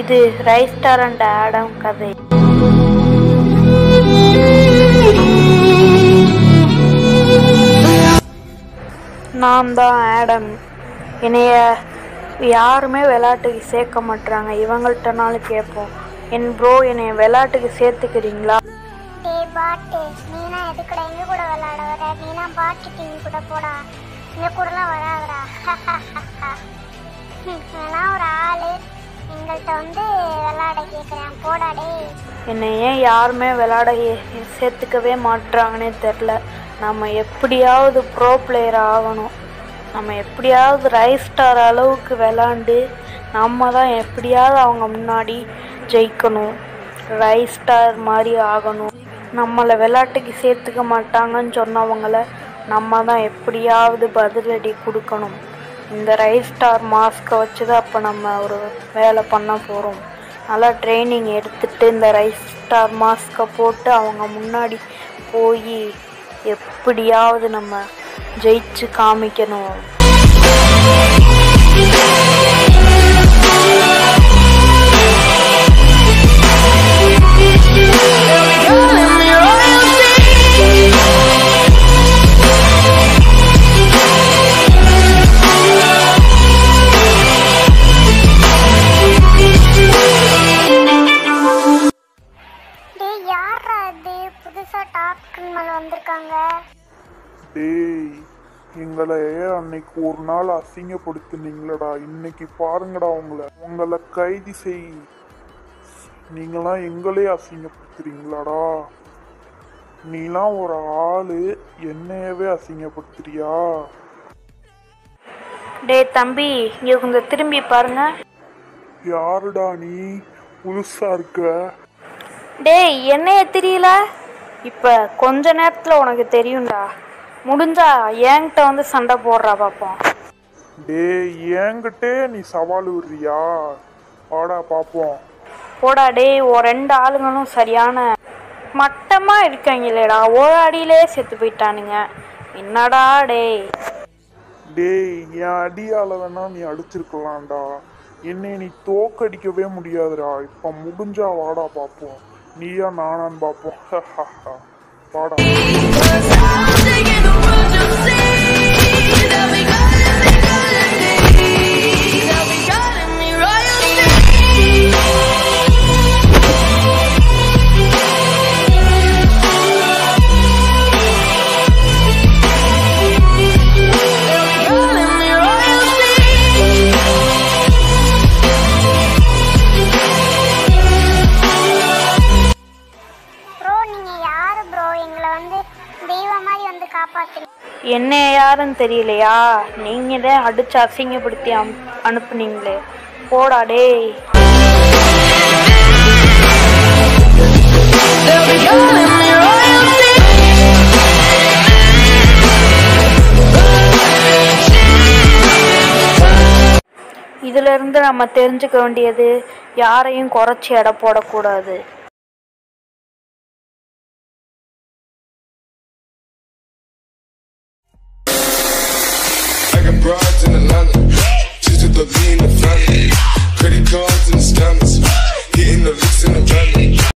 இது restaurant Adam கதை நான் தான் ஆடம் என்னைய யாருமே விளையாட்டுக்கு சேர்க்க மாட்றாங்க இவங்கள்ட்டனாலும் கேட்போம் என் ப்ரோ என்னைய விளையாட்டுக்கு சேர்த்துக்கிறீங்களா டேய் பாட்டு நீனா எது கூட எங்க கூட விளையாட வர நீனா பாட்டு டீம் கூட போடா எங்க கூடலாம் வராதடா வேணா ஒரு ஆளு எங்கள்கிட்ட வந்து விளையாட கேட்குறேன் போடா டேய் என்னை ஏன் யாருமே விளையாட ஏ- சேர்த்துக்கவே மாட்றாங்கன்னே தெரில நம்ம எப்படியாவது ப்ரோ பிளேயர் ஆகணும் நம்ம எப்படியாவது ரைஸ் ஸ்டார் அளவுக்கு விளாண்டு நம்ம தான் எப்படியாவது அவங்க முன்னாடி ஜெயிக்கணும் ரைஸ் ஸ்டார் மாதிரி ஆகணும் நம்மளை விளையாட்டுக்கு சேர்த்துக்க மாட்டாங்கன்னு சொன்னவங்கள நம்ம தான் எப்படியாவது பதிலடி கொடுக்கணும் இந்த ரைஸ் ஸ்டார் மாஸ்க்கை வச்சு தான் அப்போ நம்ம ஒரு வேலை பண்ண போகிறோம் நல்லா ட்ரைனிங் எடுத்துட்டு இந்த ரைஸ் ஸ்டார் மாஸ்க்கை போட்டு அவங்க முன்னாடி போய் எப்படியாவது நம்ம ஜெயிச்சு காமிக்கணும் டேய் யாரா இது புதுசா டாப் கிரிமினல் வந்திருக்காங்க டேய் எங்களை அன்னைக்கு ஒரு நாள் அசிங்கப்படுத்துனீங்களடா இன்னைக்கு பாருங்கடா உங்களை உங்களை கைது செய் நீங்களாம் எங்களே அசிங்கப்படுத்துறீங்களாடா நீலாம் ஒரு ஆளு என்னையவே அசிங்கப்படுத்துறியா டேய் தம்பி இங்கே கொஞ்சம் திரும்பி பாருங்க யாருடா நீ புதுசா இருக்க டேய் என்னைய தெரியல இப்போ கொஞ்ச நேரத்தில் உனக்கு தெரியும்டா முடிஞ்சா என்கிட்ட வந்து சண்டை போடுறா பார்ப்போம் டேய் என்கிட்டே நீ சவால் விடுறியா வாடா பாப்போம் போடா டேய் ஒரு ரெண்டு ஆளுங்களும் சரியான மட்டமாக இருக்காங்களேடா ஒரு அடியிலே செத்து போயிட்டானுங்க என்னடா டேய் டேய் என் அடியால வேணா நீ அடிச்சிருக்கலாம்டா என்னை நீ தோக்கடிக்கவே முடியாதுடா இப்ப முடிஞ்சா வாடா பாப்போம் நீயா நானான்னு பாப்போம் வாடா ப்ரோ நீங்க யாரு ப்ரோ எங்களை வந்து தெய்வம் மாதிரி வந்து காப்பாத்துறீங்க என்ன யாருன்னு தெரியலையா நீங்கள் தான் அடிச்சு அசிங்கப்படுத்தி அம் அனுப்புனீங்களே போடா டேய் இதுல இருந்து நம்ம தெரிஞ்சுக்க வேண்டியது யாரையும் குறைச்சி எடை போடக்கூடாது I got broads in Atlanta, just to the lean the family. Credit cards and the scammers, hitting the licks in the van.